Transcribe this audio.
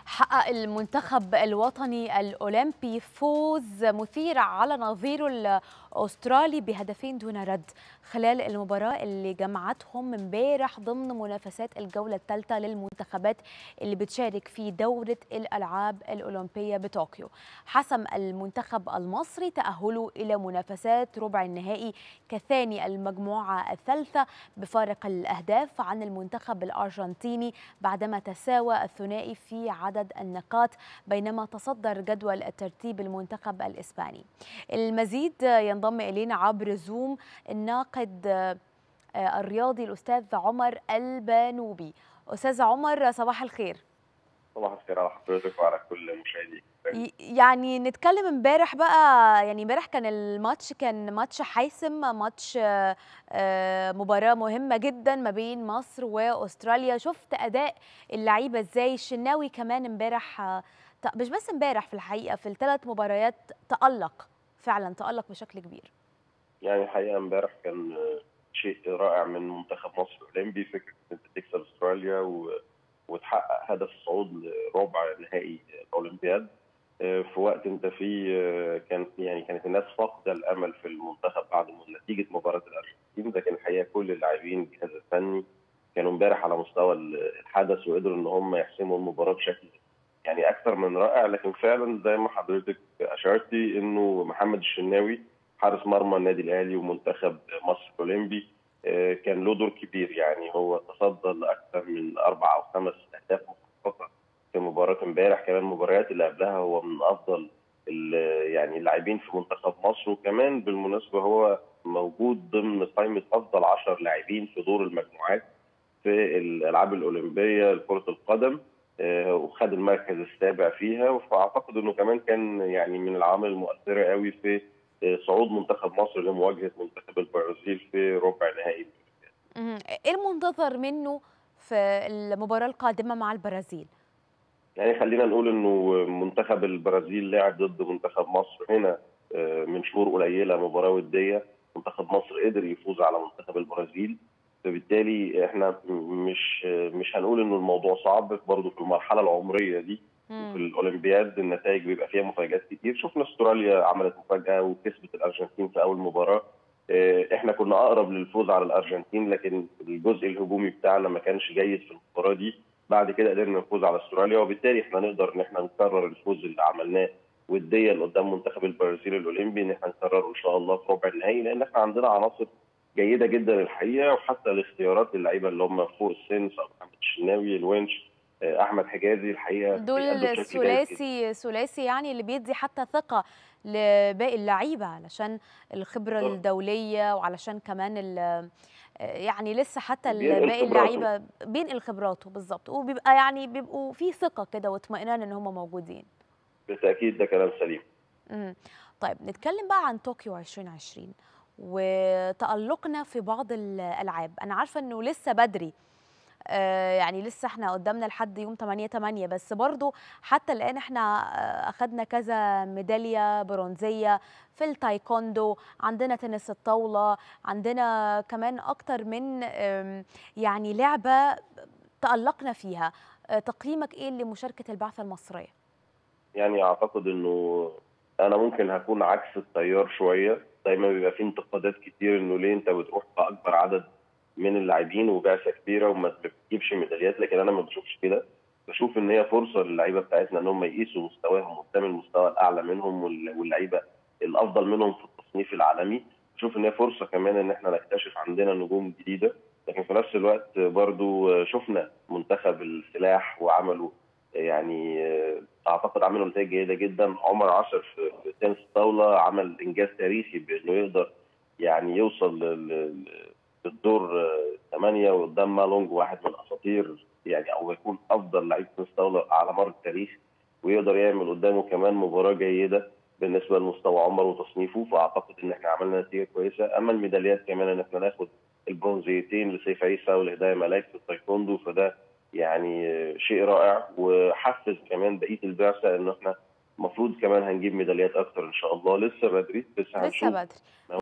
حقق المنتخب الوطني الأولمبي فوز مثير على نظيره الأسترالي بهدفين دون رد خلال المباراة اللي جمعتهم امبارح ضمن منافسات الجولة الثالثة للمنتخبات اللي بتشارك في دورة الألعاب الأولمبية بطوكيو حسم المنتخب المصري تأهله إلى منافسات ربع النهائي كثاني المجموعة الثالثة بفارق الأهداف عن المنتخب الأرجنتيني بعدما تساوى الثنائي في عدد النقاط بينما تصدر جدول الترتيب المنتخب الإسباني المزيد ينضم إلينا عبر زوم الناقد الرياضي الأستاذ عمر البانوبي أستاذ عمر صباح الخير صباح الخير على حضرتك وعلى كل مشاهديك يعني نتكلم امبارح بقى يعني امبارح كان الماتش كان ماتش حاسم ماتش مباراة مهمة جدا ما بين مصر واستراليا شفت اداء اللعيبة ازاي الشناوي كمان امبارح مش بس امبارح في الحقيقة في الثلاث مباريات تألق فعلا تألق بشكل كبير يعني الحقيقة امبارح كان شيء رائع من منتخب مصر الاولمبي فكرة انت تكسب استراليا و... وتحقق هدف الصعود لربع نهائي الاولمبياد في وقت انت فيه كانت يعني كانت الناس فاقده الامل في المنتخب بعد نتيجه مباراه الارجنتين لكن الحقيقه كل اللاعبين الجهاز الفني كانوا امبارح على مستوى الحدث وقدروا ان هم يحسموا المباراه بشكل يعني اكثر من رائع لكن فعلا زي ما حضرتك اشرتي انه محمد الشناوي حارس مرمى النادي الاهلي ومنتخب مصر الاولمبي كان له دور كبير يعني هو تصدى لاكثر من اربع او خمس اهداف مخصصه في مباراه امبارح كمان المباريات اللي قبلها هو من افضل يعني اللاعبين في منتخب مصر وكمان بالمناسبه هو موجود ضمن قائمه افضل 10 لاعبين في دور المجموعات في الالعاب الاولمبيه لكره القدم وخد المركز السابع فيها فاعتقد انه كمان كان يعني من العوامل المؤثره قوي في صعود منتخب مصر لمواجهه منتخب البرازيل في ربع نهائي ايه المنتظر منه في المباراه القادمه مع البرازيل؟ يعني خلينا نقول انه منتخب البرازيل لعب ضد منتخب مصر هنا من شهور قليله مباراه وديه منتخب مصر قدر يفوز على منتخب البرازيل فبالتالي احنا مش مش هنقول انه الموضوع صعب برضه في المرحله العمريه دي في الاولمبياد النتائج بيبقى فيها مفاجات كتير شفنا استراليا عملت مفاجاه وكسبت الارجنتين في اول مباراه احنا كنا اقرب للفوز على الارجنتين لكن الجزء الهجومي بتاعنا ما كانش جيد في المباراه دي بعد كده قدرنا نفوز على استراليا وبالتالي احنا نقدر ان احنا نكرر الفوز اللي عملناه وديا قدام منتخب البرازيل الاولمبي ان احنا نكرره ان شاء الله في ربع النهائي لان احنا عندنا عناصر جيده جدا الحقيقه وحتى الاختيارات اللعيبه اللي هم فوق السن سواء محمد الشناوي الونش احمد حجازي الحقيقه دول ثلاثي ثلاثي يعني اللي بيدي حتى ثقه لباقي اللعيبه علشان الخبره طبعا. الدوليه وعلشان كمان يعني لسه حتى باقي اللعيبه بينقل خبراته بالظبط وبيبقى يعني بيبقوا في ثقه كده واطمئنان ان هم موجودين بالتاكيد ده كلام سليم امم طيب نتكلم بقى عن طوكيو 2020 وتألقنا في بعض الالعاب انا عارفه انه لسه بدري آه يعني لسه احنا قدامنا لحد يوم 8 8 بس برضو حتى الان احنا اخذنا كذا ميداليه برونزيه في التايكوندو عندنا تنس الطاوله عندنا كمان اكتر من يعني لعبه تألقنا فيها تقييمك ايه لمشاركه البعثه المصريه يعني اعتقد انه انا ممكن هكون عكس التيار شويه دايما بيبقى في انتقادات كتير انه ليه انت بتروح باكبر عدد من اللاعبين وبعثه كبيره وما بتجيبش ميداليات لكن انا ما بشوفش كده بشوف ان هي فرصه للعيبه بتاعتنا ان هم يقيسوا مستواهم قدام المستوى الاعلى منهم واللعيبه الافضل منهم في التصنيف العالمي بشوف ان هي فرصه كمان ان احنا نكتشف عندنا نجوم جديده لكن في نفس الوقت برضو شفنا منتخب السلاح وعملوا يعني اعتقد عملوا نتائج جيده جدا عمر عشر في تنس الطاوله عمل انجاز تاريخي بانه يقدر يعني يوصل للدور ثمانيه وقدام مالونج واحد من الاساطير يعني او يكون افضل لعيب تنس طاوله على مر التاريخ ويقدر يعمل قدامه كمان مباراه جيده بالنسبه لمستوى عمر وتصنيفه فاعتقد ان احنا عملنا نتيجه كويسه اما الميداليات كمان ان احنا ناخد البرونزيتين لسيف عيسى والهدايه ملاك في التايكوندو فده يعني شيء رائع وحفز كمان بقيه البعثه ان احنا المفروض كمان هنجيب ميداليات اكتر ان شاء الله لسه بدري لسه بدري